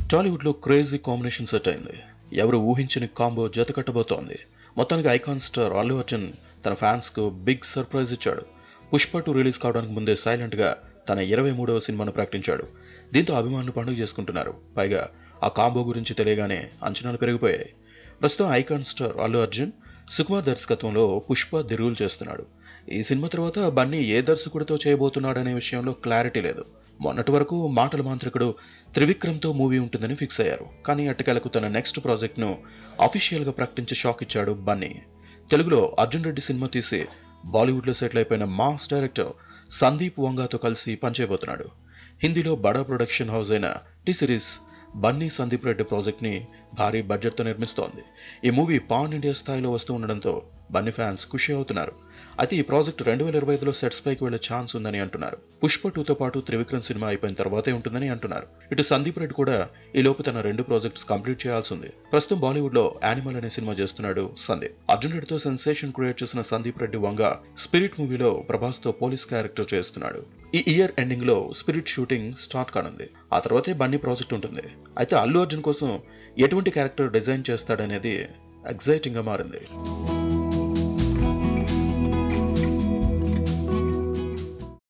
టాలీవుడ్లో crazy combination set అయింది ఎవరు ఊహించని కాంబో జత కట్టబోతోంది మొత్తానికి ఐకాన్ స్టార్ అల్లు అర్జున్ తన ఫ్యాన్స్కు బిగ్ సర్ప్రైజ్ ఇచ్చాడు పుష్ప టూ రిలీజ్ కావడానికి ముందే సైలెంట్గా తన ఇరవై మూడవ సినిమాను ప్రకటించాడు దీంతో అభిమానులు పండుగ చేసుకుంటున్నారు పైగా ఆ కాంబో గురించి తెలియగానే అంచనాలు పెరిగిపోయాయి ప్రస్తుతం ఐకాన్ స్టార్ అల్లు అర్జున్ సుకుమార్ దర్శకత్వంలో పుష్ప దిరుగులు చేస్తున్నాడు ఈ సినిమా తర్వాత బన్నీ ఏ దర్శకుడితో చేయబోతున్నాడనే విషయంలో క్లారిటీ లేదు మొన్నటి వరకు మాటల మాంత్రికుడు త్రివిక్రమ్తో మూవీ ఉంటుందని ఫిక్స్ అయ్యారు కానీ అట్టకెలకు తన నెక్స్ట్ ప్రాజెక్ట్ను అఫీషియల్గా ప్రకటించి షాక్ ఇచ్చాడు బన్నీ తెలుగులో అర్జున్ రెడ్డి సినిమా తీసి బాలీవుడ్లో సెటిల్ అయిపోయిన మాస్ డైరెక్టర్ సందీప్ వంగాతో కలిసి పనిచేయబోతున్నాడు హిందీలో బడా ప్రొడక్షన్ హౌస్ అయిన టీ సిరీస్ బన్నీ సందీప్ రెడ్డి ప్రాజెక్ట్ని భారీ బడ్జెట్తో నిర్మిస్తోంది ఈ మూవీ పాన్ ఇండియా స్థాయిలో వస్తూ ఉండడంతో బన్నీ ఫ్యాన్స్ ఖుషి అవుతున్నారు అయితే ఈ ప్రాజెక్ట్ రెండు వేల ఇరవై ఐదులో సెట్స్ పైకి వెళ్లే ఛాన్స్ ఉందని అంటున్నారు పుష్ప టూతో పాటు త్రివిక్రమ్ సినిమా అయిపోయిన తర్వాతే ఉంటుందని అంటున్నారు ఇటు సందీప్ రెడ్డి కూడా ఈ లోపు తన రెండు ప్రాజెక్ట్స్ కంప్లీట్ చేయాల్సి ఉంది ప్రస్తుతం బాలీవుడ్ లో యానిమల్ అనే సినిమా చేస్తున్నాడు సందీప్ అర్జున్ రెడ్డితో సెన్సేషన్ క్రియేట్ చేసిన సందీప్ రెడ్డి వంగ స్పిరిట్ మూవీలో ప్రభాస్ తో పోలీస్ క్యారెక్టర్ చేస్తున్నాడు ఈ ఇయర్ ఎండింగ్ లో స్పిరిట్ షూటింగ్ స్టార్ట్ కానుంది ఆ తర్వాతే బన్నీ ప్రాజెక్ట్ ఉంటుంది అయితే అల్లు అర్జున్ కోసం ఎటువంటి క్యారెక్టర్ డిజైన్ చేస్తాడనేది ఎగ్జైటింగ్ గా మారింది